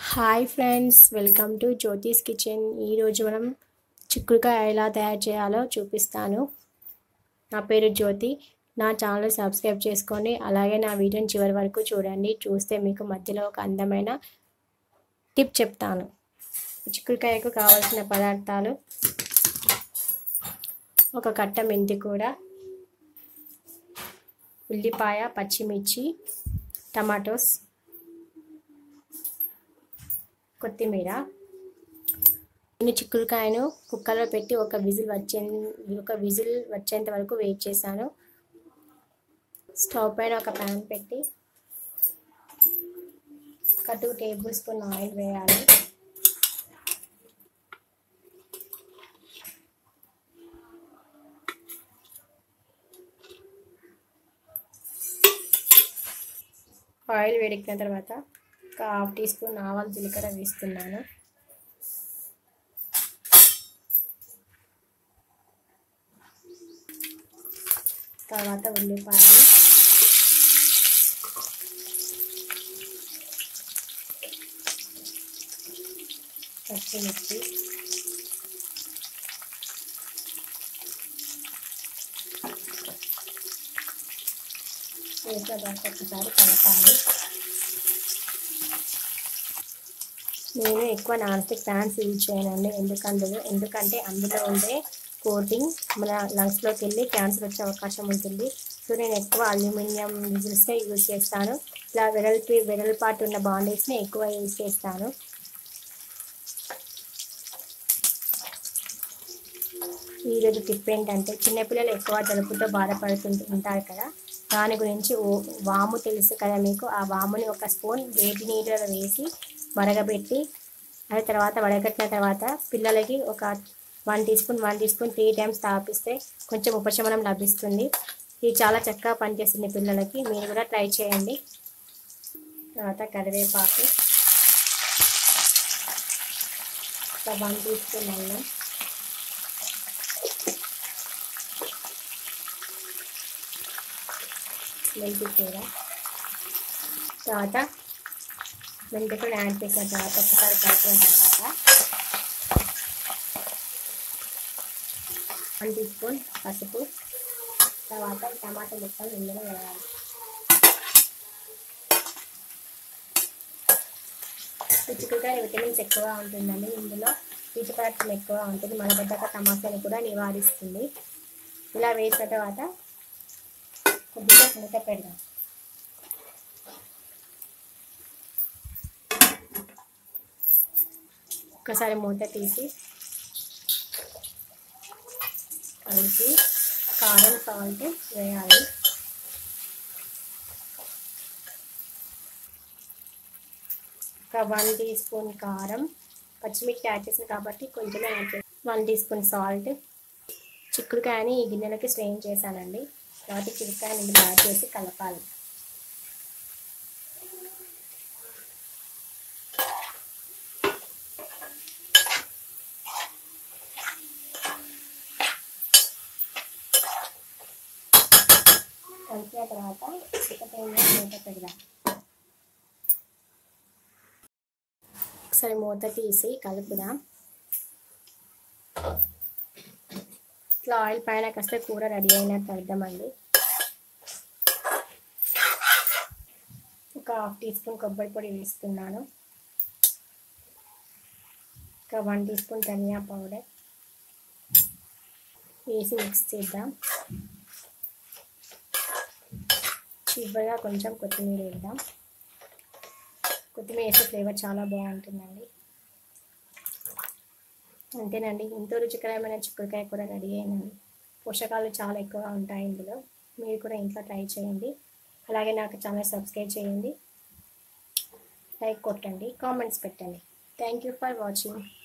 hi friends welcome to Jyothi's kitchen ఈరోజు మనం చిక్కుడుకాయ ఎలా తయారు చేయాలో చూపిస్తాను నా పేరు జ్యోతి నా ఛానల్ సబ్స్క్రైబ్ చేసుకోండి అలాగే నా వీడియోని చివరి వరకు చూడండి చూస్తే మీకు మధ్యలో ఒక అందమైన టిప్ చెప్తాను చిక్కుడుకాయకు కావాల్సిన పదార్థాలు ఒక కట్ట మెంతి కూర ఉల్లిపాయ పచ్చిమిర్చి టమాటోస్ కొత్తిమీర నేను చిక్కుడుకాయను కుక్కర్లో పెట్టి ఒక విజిల్ వచ్చే ఒక విజిల్ వచ్చేంత వరకు వెయిట్ చేశాను స్టవ్ పైన ఒక ప్యాన్ పెట్టి ఒక టూ టేబుల్ స్పూన్ ఆయిల్ వేయాలి ఆయిల్ వేడెక్కిన తర్వాత ఒక హాఫ్ టీ స్పూన్ ఆవాలు జీలకర్ర వేస్తున్నాను తర్వాత ఉల్లిపాయలు పచ్చిమిర్చి వేసిన తర్వాత ఒకసారి కలపాలి నేను ఎక్కువ నాన్ స్టిక్ ప్యాన్స్ యూజ్ చేయనండి ఎందుకంటే ఎందుకంటే అందులో ఉండే కోటింగ్ మన లంగ్స్లోకి వెళ్ళి క్యాన్సర్ వచ్చే అవకాశం ఉంటుంది సో నేను ఎక్కువ అల్యూమినియం విజిల్స్నే యూజ్ చేస్తాను ఇలా వెడల్పి వెడల్పాటు ఉన్న బాండీస్ని ఎక్కువ యూజ్ చేస్తాను ఈరోజు టిప్ ఏంటంటే చిన్నపిల్లలు ఎక్కువ జలుబుతో బాధపడుతుంటూ ఉంటారు కదా దాని గురించి ఓ వాము తెలుసు కదా మీకు ఆ వాముని ఒక స్పూన్ వేడి నీళ్ళలో వేసి మరగబెట్టి అది తర్వాత వడగట్టిన తర్వాత పిల్లలకి ఒక one teaspoon one teaspoon three times తాపిస్తే కొంచెం ఉపశమనం లభిస్తుంది ఇది చాలా చక్కగా పనిచేస్తుంది పిల్లలకి మీరు కూడా ట్రై చేయండి తర్వాత కరివేపాకు ఒక వన్ టీ స్పూన్ అల్లం మెంతి కూర తర్వాత మెంతికూర యాడ్ చేసిన తర్వాత ఒకసారి కలిపిన తర్వాత వన్ టీ స్పూన్ పసుపు తర్వాత టమాటా ముక్కలు ఇందులో వేయాలి చిక్కుడుకాయ విటమిన్స్ ఎక్కువగా ఉంటుందండి ఇందులో పీచు పదార్థం ఎక్కువ ఉంటుంది మలబద్ధక సమస్యను కూడా నివారిస్తుంది ఇలా వేసిన తర్వాత కొద్దిగా మూత పెడదాం ఒక్కసారి మూత తీసి కలిపి కారం సాల్ట్ వేయాలి ఒక వన్ టీ స్పూన్ కారం పచ్చిమిర్చి యాడ్ చేసింది కాబట్టి కొంచెమే యాడ్ చేసి వన్ టీ స్పూన్ సాల్ట్ చిక్కుడుకాయని ఈ గిన్నెలకి స్ట్రెయిన్ చేశానండి తర్వాత చిక్కుడుకాయని ఇందులో యాడ్ చేసి కలపాలి కలిపిన తర్వాత చికెన్ మూత పెడదాం ఒకసారి మూత తీసి కలుపుదాం ఇట్లా ఆయిల్ పైన కాస్తే కూర రెడీ అయినట్టు అర్థమండి ఒక హాఫ్ టీ స్పూన్ కొబ్బరి పొడి వేస్తున్నాను ఒక వన్ టీ స్పూన్ ధనియా పౌడర్ వేసి మిక్స్ చేద్దాం చివరిగా కొంచెం కొత్తిమీర వేద్దాం కొత్తిమీర వేస్తే ఫ్లేవర్ చాలా బాగుంటుందండి అంతేనండి ఎంతో రుచికరమైన చిక్కుడుకాయ కూడా రెడీ అయినండి పోషకాలు చాలా ఎక్కువగా ఉంటాయి ఇందులో మీరు కూడా ఇంట్లో ట్రై చేయండి అలాగే నాకు ఛానల్ సబ్స్క్రైబ్ చేయండి లైక్ కొట్టండి కామెంట్స్ పెట్టండి థ్యాంక్ యూ ఫర్ వాచింగ్